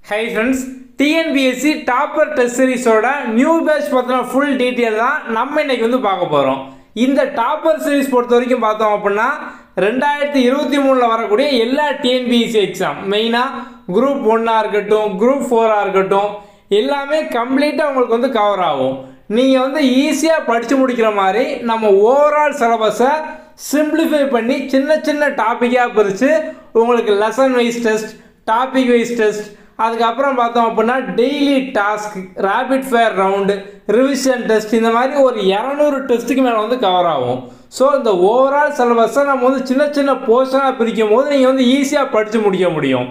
high friends TNPSC topper test சீரிஸோட new batch பற்றின full detail தான் நம்ம இன்னைக்கு வந்து பார்க்க போகிறோம் இந்த டாப்பர் சீரிஸ் பொறுத்த வரைக்கும் பார்த்தோம் அப்படின்னா ரெண்டாயிரத்தி இருபத்தி மூணில் வரக்கூடிய எல்லா டிஎன்பிஎஸ்சி எக்ஸாம் மெயினாக குரூப் ஒன்னாக இருக்கட்டும் குரூப் ஃபோராக இருக்கட்டும் எல்லாமே கம்ப்ளீட்டாக உங்களுக்கு வந்து கவர் ஆகும் நீங்கள் வந்து ஈஸியாக படித்து முடிக்கிற மாதிரி நம்ம ஓவரால் சிலபஸை சிம்பிளிஃபை பண்ணி சின்ன சின்ன டாப்பிக்காக பிரித்து உங்களுக்கு lesson wise test topic wise test அதுக்கப்புறம் பார்த்தோம் அப்படின்னா daily task rapid fire round revision test இந்த மாதிரி ஒரு இரநூறு டெஸ்ட்டுக்கு மேலே வந்து கவர் ஆகும் ஸோ இந்த ஓவரால் சிலபஸை நம்ம வந்து சின்ன சின்ன போர்ஷனாக பிரிக்கும் போது நீங்கள் வந்து ஈஸியாக படித்து முடிக்க முடியும்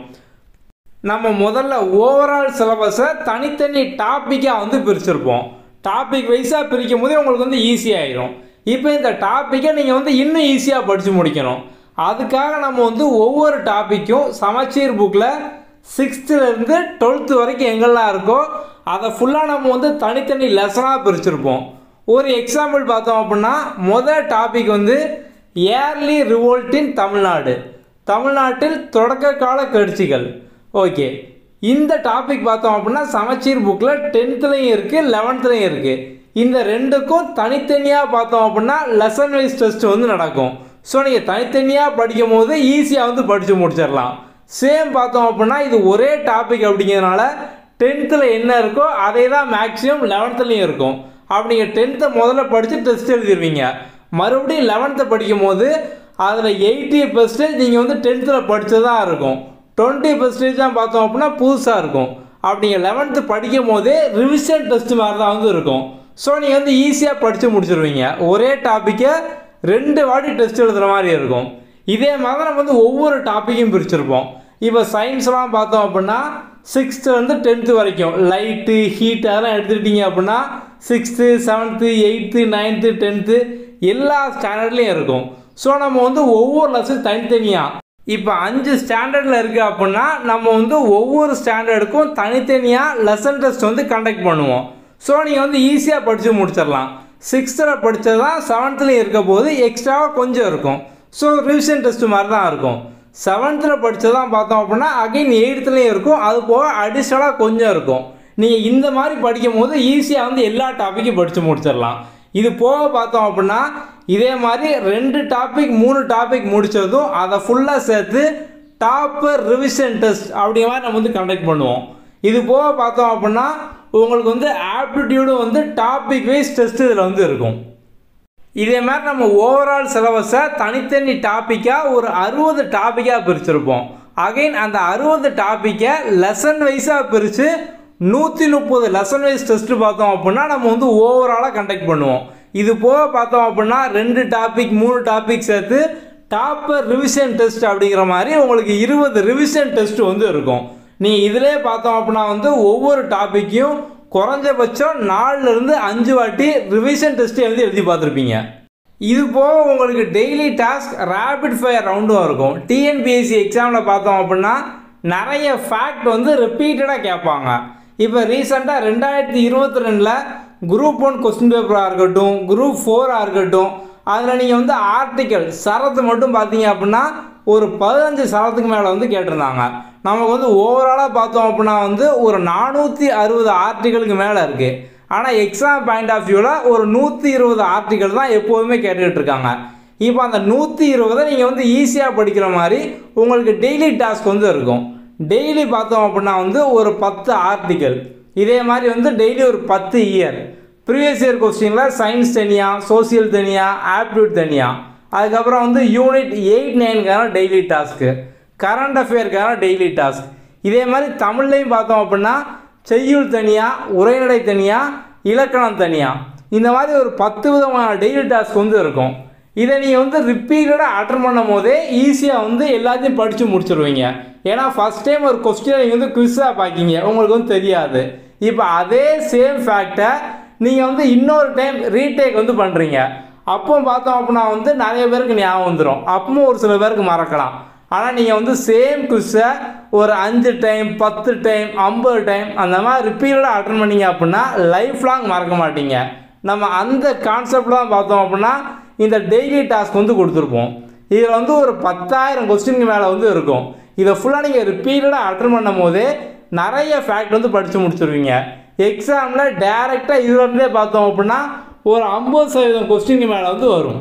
நம்ம முதல்ல ஓவரால் சிலபஸை தனித்தனி டாப்பிக்காக வந்து பிரிச்சிருப்போம் டாபிக் வைஸாக பிரிக்கும் போதே உங்களுக்கு வந்து ஈஸியாகிடும் இப்போ இந்த டாப்பிக்கை நீங்கள் வந்து இன்னும் ஈஸியாக படித்து முடிக்கணும் அதுக்காக நம்ம வந்து ஒவ்வொரு டாப்பிக்கும் சமச்சீர் புக்கில் சிக்ஸ்த்துலேருந்து டுவெல்த்து வரைக்கும் எங்கெல்லாம் இருக்கோ அதை ஃபுல்லாக நம்ம வந்து தனித்தனி லெசனாக பிரிச்சிருப்போம் ஒரு எக்ஸாம்பிள் பார்த்தோம் அப்படின்னா முதல் டாபிக் வந்து ஏர்லி ரிவோல்ட்டின் தமிழ்நாடு தமிழ்நாட்டில் தொடக்க கால கட்சிகள் ஓகே இந்த டாபிக் பார்த்தோம் அப்படின்னா சமச்சீர் புக்கில் டென்த்துலேயும் இருக்குது லெவன்த்துலேயும் இருக்குது இந்த ரெண்டுக்கும் தனித்தனியாக பார்த்தோம் அப்படின்னா லெசன் வைஸ் டெஸ்ட் வந்து நடக்கும் ஸோ நீங்கள் தனித்தனியாக படிக்கும் போது ஈஸியாக வந்து படித்து முடிச்சிடலாம் சேம் பார்த்தோம் அப்படின்னா இது ஒரே டாபிக் அப்படிங்கிறதுனால டென்த்தில் என்ன இருக்கோ அதே தான் மேக்ஸிமம் லெவன்த்துலேயும் இருக்கும் அப்படி நீங்கள் டென்த்தை முதல்ல படித்து டெஸ்ட் எழுதிடுவீங்க மறுபடியும் லெவன்த்தை படிக்கும் போது அதில் எயிட்டி பர்சன்டேஜ் நீங்கள் வந்து டென்த்தில் படித்ததாக இருக்கும் டுவெண்ட்டி பர்சன்டேஜ் தான் பார்த்தோம் அப்படின்னா புதுசாக இருக்கும் அப்படி நீங்கள் லெவன்த்து படிக்கும் போதே ரிவிஷன் டெஸ்ட் மாதிரி தான் வந்து இருக்கும் ஸோ நீங்கள் வந்து ஈஸியாக படித்து முடிச்சிருவீங்க ஒரே டாப்பிக்கை ரெண்டு வாட்டி டெஸ்ட் எழுதுகிற மாதிரி இருக்கும் இதே மாதிரி நம்ம வந்து ஒவ்வொரு டாப்பிக்கும் பிரிச்சிருப்போம் இப்போ சயின்ஸ்லாம் பார்த்தோம் அப்படின்னா சிக்ஸ்த்துலேருந்து டென்த்து வரைக்கும் லைட்டு ஹீட் அதெல்லாம் எடுத்துக்கிட்டீங்க அப்படின்னா sixth seventh eighth ninth tenth எல்லா ஸ்டாண்டர்ட்லேயும் இருக்கும் ஸோ நம்ம வந்து ஒவ்வொரு லெசன் தனித்தனியாக இப்போ அஞ்சு ஸ்டாண்டர்டில் இருக்குது அப்படின்னா நம்ம வந்து ஒவ்வொரு ஸ்டாண்டர்டுக்கும் தனித்தனியாக லெசன் டெஸ்ட் வந்து கண்டக்ட் பண்ணுவோம் ஸோ நீங்கள் வந்து ஈஸியாக படித்து முடிச்சிடலாம் சிக்ஸ்த்தில் படித்தது தான் செவன்த்துலேயும் இருக்க போது எக்ஸ்ட்ராவாக கொஞ்சம் இருக்கும் ஸோ ரிவிஷன் டெஸ்ட் மாதிரி தான் இருக்கும் செவன்த்தில் படித்ததான் பார்த்தோம் அப்படின்னா அகைன் எயித்துலேயும் இருக்கும் அது போக அடிஷ்னலாக கொஞ்சம் இருக்கும் நீங்கள் இந்த மாதிரி படிக்கும் போது ஈஸியாக வந்து எல்லா டாப்பிக்கும் படித்து முடிச்சிடலாம் இது போக பார்த்தோம் அப்படின்னா இதே மாதிரி ரெண்டு டாபிக் மூணு டாபிக் முடித்ததும் அதை ஃபுல்லாக சேர்த்து டாப்பர் ரிவிஷன் டெஸ்ட் அப்படிங்கிற மாதிரி நம்ம வந்து கண்டக்ட் பண்ணுவோம் இது போக பார்த்தோம் அப்படின்னா உங்களுக்கு வந்து ஆப்டிடியூடும் வந்து டாபிக் வைஸ் டெஸ்ட் இதில் வந்து இருக்கும் இதே மாதிரி நம்ம ஓவரால் சிலபஸை தனித்தனி டாப்பிக்காக ஒரு அறுபது டாப்பிக்காக பிரிச்சிருப்போம் அகைன் அந்த அறுபது டாப்பிக்கை லெசன் வைஸாக பிரித்து நூற்றி முப்பது லெசன் வைஸ் டெஸ்ட்டு பார்த்தோம் அப்படின்னா நம்ம வந்து ஓவராலாக கண்டக்ட் பண்ணுவோம் இது போக பார்த்தோம் அப்படின்னா ரெண்டு டாபிக் மூணு டாபிக் சேர்த்து டாப்பர் ரிவிஷன் டெஸ்ட் அப்படிங்கிற மாதிரி உங்களுக்கு இருபது ரிவிஷன் டெஸ்ட் வந்து இருக்கும் நீங்கள் இதிலே பார்த்தோம் அப்படின்னா வந்து ஒவ்வொரு டாப்பிக்கையும் குறைஞ்சபட்சம் நாலுலேருந்து அஞ்சு வாட்டி ரிவிஷன் டெஸ்ட் எழுதி எழுதி பார்த்துருப்பீங்க இது போக உங்களுக்கு டெய்லி டாஸ்க் ரேபிட் ஃபயர் ரவுண்டும் இருக்கும் டிஎன்பிஎஸ்சி எக்ஸாமில் பார்த்தோம் அப்படின்னா நிறைய ஃபேக்ட் வந்து ரிப்பீட்டடாக கேட்பாங்க இப்போ ரீசெண்டாக ரெண்டாயிரத்தி இருபத்தி ரெண்டில் குரூப் ஒன் கொஸ்டின் பேப்பராக இருக்கட்டும் குரூப் ஃபோராக இருக்கட்டும் அதில் நீங்கள் வந்து ஆர்டிக்கல் சரத்து மட்டும் பார்த்தீங்க அப்படின்னா ஒரு பதினஞ்சு சரத்துக்கு மேலே வந்து கேட்டிருந்தாங்க நமக்கு வந்து ஓவராலாக பார்த்தோம் அப்படின்னா வந்து ஒரு நானூற்றி அறுபது ஆர்டிகளுக்கு மேலே இருக்குது ஆனால் எக்ஸாம் பாயிண்ட் ஆஃப் வியூவில் ஒரு நூற்றி இருபது ஆர்டிகல் தான் எப்போதுமே கேட்டுக்கிட்டு இருக்காங்க இப்போ அந்த நூற்றி இருபதை நீங்கள் வந்து ஈஸியாக படிக்கிற மாதிரி உங்களுக்கு டெய்லி டாஸ்க் வந்து இருக்கும் டெய்லி பார்த்தோம் அப்படின்னா வந்து ஒரு பத்து ஆர்டிக்கல் இதே மாதிரி வந்து டெய்லி ஒரு பத்து இயர் ப்ரீவியஸ் இயர் கொஸ்டினில் சயின்ஸ் தனியாக சோசியல் தனியாக ஆப்டியூட் தனியாக அதுக்கப்புறம் வந்து யூனிட் எயிட் நைனுக்கான டெய்லி டாஸ்க்கு கரண்ட் அஃபேருக்கான டெய்லி டாஸ்க் இதே மாதிரி தமிழ்லையும் பார்த்தோம் அப்படின்னா செய்யுள் தனியாக உரைநடை தனியாக இலக்கணம் தனியாக இந்த மாதிரி ஒரு பத்து விதமான டெய்லி டாஸ்க் வந்து இருக்கும் இதை நீங்கள் வந்து ரிப்பீட்டடாக அட்டன் பண்ணும் போதே ஈஸியாக வந்து எல்லாத்தையும் படித்து முடிச்சிருவீங்க ஏன்னா ஃபஸ்ட் டைம் ஒரு கொஸ்டினை நீங்கள் வந்து குவிஸாக பார்க்கிங்க உங்களுக்கு வந்து தெரியாது இப்போ அதே சேம் ஃபேக்டை நீங்கள் வந்து இன்னொரு டைம் ரீடேக் வந்து பண்ணுறீங்க அப்போ பார்த்தோம் அப்படின்னா வந்து நிறைய பேருக்கு ஞாபகம் வந்துடும் அப்பவும் ஒரு சில பேருக்கு மறக்கலாம் ஆனால் நீங்கள் வந்து சேம் குவிஸை ஒரு அஞ்சு டைம் பத்து டைம் ஐம்பது டைம் அந்த மாதிரி ரிப்பீட்டடாக அட்டன் பண்ணீங்க அப்படின்னா லைஃப் லாங் மறக்க மாட்டீங்க நம்ம அந்த கான்செப்ட் தான் பார்த்தோம் அப்படின்னா இந்த டெய்லி டாஸ்க் வந்து கொடுத்துருப்போம் இதில் வந்து ஒரு பத்தாயிரம் கொஸ்டினுக்கு மேலே வந்து இருக்கும் இதை ஃபுல்லாக நீங்கள் ரிப்பீட்டடாக அட்டன் பண்ணும் போதே நிறைய ஃபேக்ட் வந்து படித்து முடிச்சிருவீங்க எக்ஸாமில் டேரெக்டாக இதுலேருந்தே பார்த்தோம் அப்படின்னா ஒரு ஐம்பது சதவீதம் கொஸ்டினுக்கு மேலே வந்து வரும்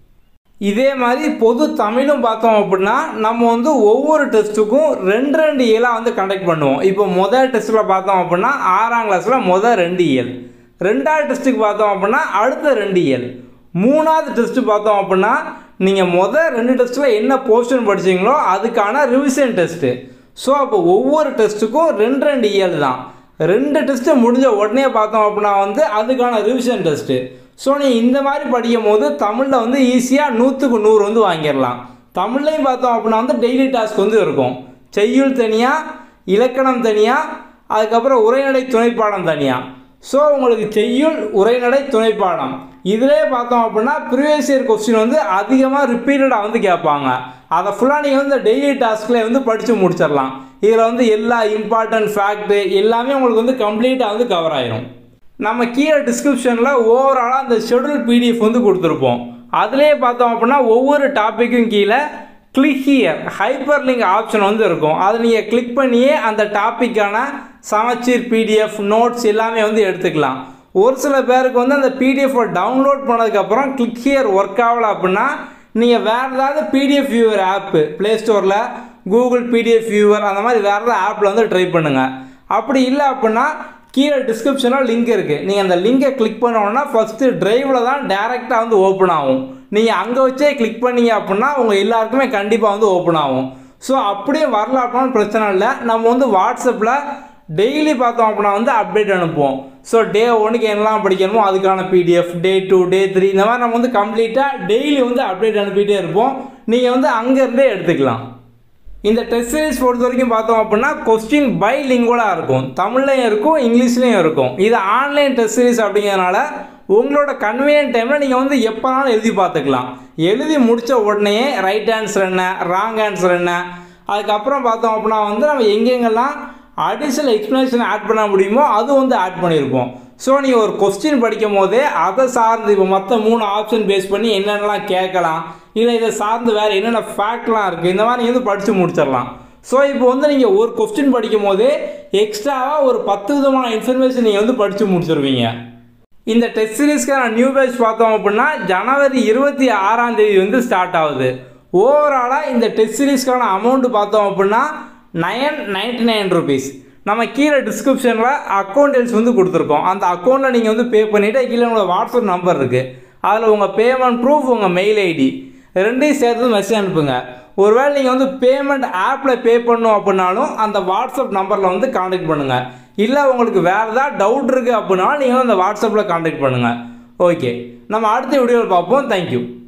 இதே மாதிரி பொது தமிழும் பார்த்தோம் அப்படின்னா நம்ம வந்து ஒவ்வொரு டெஸ்ட்டுக்கும் ரெண்டு ரெண்டு இயலாக வந்து கண்டக்ட் பண்ணுவோம் இப்போ முதல் டெஸ்ட்டில் பார்த்தோம் அப்படின்னா ஆறாம் கிளாஸில் முதல் ரெண்டு இயல் ரெண்டாவது டெஸ்ட்டுக்கு பார்த்தோம் அப்படின்னா அடுத்த ரெண்டு இயல் மூணாவது டெஸ்ட்டு பார்த்தோம் அப்படின்னா நீங்கள் முதல் ரெண்டு டெஸ்ட்டில் என்ன போர்ஷன் படிச்சீங்களோ அதுக்கான ரிவிஷன் டெஸ்ட்டு ஸோ அப்போ ஒவ்வொரு டெஸ்ட்டுக்கும் ரெண்டு ரெண்டு இயல் தான் ரெண்டு டெஸ்ட்டு முடிஞ்ச உடனே பார்த்தோம் அப்படின்னா வந்து அதுக்கான ரிவிஷன் டெஸ்ட்டு ஸோ நீ இந்த மாதிரி படிக்கும் போது தமிழில் வந்து ஈஸியாக நூற்றுக்கு நூறு வந்து வாங்கிடலாம் தமிழ்லையும் பார்த்தோம் அப்படின்னா வந்து டெய்லி டாஸ்க் வந்து இருக்கும் செய்யுள் தனியாக இலக்கணம் தனியாக அதுக்கப்புறம் உரைநடை துணைப்பாடம் தனியாக ஸோ உங்களுக்கு செய்யுள் உரைநடை துணைப்பாடம் இதிலே பார்த்தோம் அப்படின்னா ப்ரீவியஸ் இயர் கொஸ்டின் வந்து அதிகமாக ரிப்பீட்டடாக வந்து கேட்பாங்க அதை ஃபுல்லாக நீங்கள் வந்து டெய்லி டாஸ்கில் வந்து படித்து முடிச்சிடலாம் இதில் வந்து எல்லா இம்பார்ட்டன்ட் ஃபேக்ட்டு எல்லாமே உங்களுக்கு வந்து கம்ப்ளீட்டாக வந்து கவர் ஆயிரும் நம்ம கீழே டிஸ்கிரிப்ஷனில் ஓவராலாக அந்த ஷெடியூல் பிடிஎஃப் வந்து கொடுத்துருப்போம் அதுலேயே பார்த்தோம் அப்படின்னா ஒவ்வொரு டாப்பிக்கும் கீழே click here hyperlink option வந்து இருக்கும் அதை நீங்கள் கிளிக் பண்ணியே அந்த டாப்பிக்கான சமச்சீர் பிடிஎஃப் நோட்ஸ் எல்லாமே வந்து எடுத்துக்கலாம் ஒரு சில பேருக்கு வந்து அந்த பிடிஎஃபை டவுன்லோட் பண்ணதுக்கப்புறம் கிளிக் ஹியர் ஒர்க் ஆகலை அப்படின்னா நீங்கள் வேறு ஏதாவது பிடிஎஃப் வியூவர் ஆப்பு ப்ளே ஸ்டோரில் கூகுள் பிடிஎஃப் வியூவர் அந்த மாதிரி வேறு ஏதாவது ஆப்பில் வந்து ட்ரை பண்ணுங்கள் அப்படி இல்லை அப்படின்னா கீழே டிஸ்கிரிப்ஷனில் லிங்க் இருக்குது நீங்கள் அந்த லிங்கை கிளிக் பண்ணோன்னா ஃபஸ்ட்டு ட்ரைவில் தான் டேரெக்டாக வந்து ஓப்பன் ஆகும் நீங்கள் அங்கே வச்சே கிளிக் பண்ணீங்க அப்படின்னா உங்கள் எல்லாருக்குமே கண்டிப்பாக வந்து ஓப்பன் ஆகும் ஸோ அப்படியே வரல அப்படின்னா பிரச்சனை இல்லை நம்ம வந்து வாட்ஸ்அப்பில் டெய்லி பார்த்தோம் அப்படின்னா வந்து அப்டேட் அனுப்புவோம் ஸோ டே ஒன்றுக்கு என்னெல்லாம் படிக்கணுமோ அதுக்கான PDF day two day three இந்த மாதிரி நம்ம வந்து கம்ப்ளீட்டாக டெய்லி வந்து அப்டேட் அனுப்பிட்டே இருப்போம் நீங்கள் வந்து அங்கேருந்தே எடுத்துக்கலாம் இந்த டெஸ்ட் சீரிஸ் பொறுத்த வரைக்கும் பார்த்தோம் அப்படின்னா கொஸ்டின் பை லிங்குவலாக இருக்கும் தமிழ்லையும் இருக்கும் இங்கிலீஷ்லேயும் இருக்கும் இது ஆன்லைன் டெஸ்ட் சீரிஸ் அப்படிங்கிறதுனால உங்களோட கன்வீனியன்ட் டைமில் நீங்கள் வந்து எப்போனாலும் எழுதி பார்த்துக்கலாம் எழுதி முடித்த உடனே ரைட் ஆன்சர் என்ன ராங் ஆன்சர் என்ன அதுக்கப்புறம் பார்த்தோம் அப்படின்னா வந்து நம்ம எங்கெங்கெல்லாம் அடிஷ்னல் எக்ஸ்ப்ளனேஷன் ஆட் பண்ண முடியுமோ அது வந்து ஆட் பண்ணியிருப்போம் ஸோ நீங்கள் ஒரு கொஸ்டின் படிக்கும் போதே அதை சார்ந்து இப்போ மற்ற மூணு ஆப்ஷன் பேஸ் பண்ணி என்னென்னலாம் கேட்கலாம் இல்லை இதை சார்ந்து வேறு என்னென்ன ஃபேக்ட்லாம் இருக்குது இந்த மாதிரி நீங்கள் வந்து படித்து முடிச்சிடலாம் ஸோ இப்போ வந்து நீங்கள் ஒரு கொஸ்டின் படிக்கும் போதே எக்ஸ்ட்ராவாக ஒரு பத்து விதமான இன்ஃபர்மேஷன் நீங்கள் வந்து படித்து முடிச்சிருவீங்க இந்த டெஸ்ட் சீரீஸ்க்கான நியூ பேட்ச் பார்த்தோம் அப்படின்னா ஜனவரி இருபத்தி ஆறாம் தேதி வந்து ஸ்டார்ட் ஆகுது ஓவராலாக இந்த டெஸ்ட் சீரீஸ்க்கான அமௌண்ட் பார்த்தோம் அப்படின்னா நயன் நைன்டி நைன் ருபீஸ் நம்ம கீழே டிஸ்கிரிப்ஷனில் அக்கௌண்ட் டீல்ஸ் வந்து கொடுத்துருக்கோம் அந்த அக்கௌண்ட்டில் நீங்கள் வந்து பே பண்ணிவிட்டு கீழே உங்களோட வாட்ஸ்அப் நம்பர் இருக்குது அதில் உங்கள் பேமெண்ட் ப்ரூஃப் உங்கள் மெயில் ஐடி ரெண்டையும் சேர்த்து மெசேஜ் அனுப்புங்க ஒருவேளை நீங்கள் வந்து பேமெண்ட் ஆப்பில் பே பண்ணணும் அப்படின்னாலும் அந்த வாட்ஸ்அப் நம்பரில் வந்து காண்டாக்ட் பண்ணுங்கள் இல்லை உங்களுக்கு வேறு ஏதாவது டவுட் இருக்குது அப்படின்னாலும் நீங்கள் வந்து அந்த வாட்ஸ்அப்பில் காண்டாக்ட் பண்ணுங்கள் ஓகே நம்ம அடுத்த வீடியோவில் பார்ப்போம் தேங்க்யூ